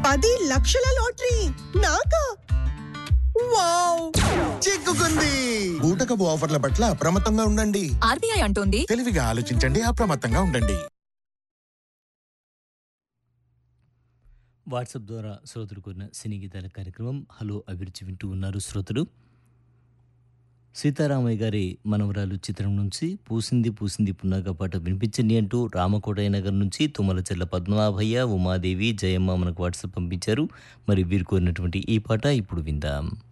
పది లక్షల లాటరీ నాకా వావ్ చిక్కుకుంది బూటకపు ఆఫర్ల పట్ల అప్రమత్తంగా ఉండండి ఆర్బీఐ అంటోంది తెలివిగా ఆలోచించండి అప్రమత్తంగా ఉండండి వాట్సాప్ ద్వారా శ్రోతలు కోరిన సినీ గీతాల కార్యక్రమం హలో అభిరుచి వింటూ ఉన్నారు శ్రోతలు సీతారామయ్య గారి మనవరాలు చిత్రం నుంచి పూసింది పూసింది పున్నాక పాట వినిపించండి అంటూ రామకోటయ్య నగర్ నుంచి తుమ్మల చెల్ల పద్మనాభయ్య ఉమాదేవి జయమ్మ మనకు వాట్సాప్ పంపించారు మరి వీరు కోరినటువంటి ఈ పాట ఇప్పుడు విందాం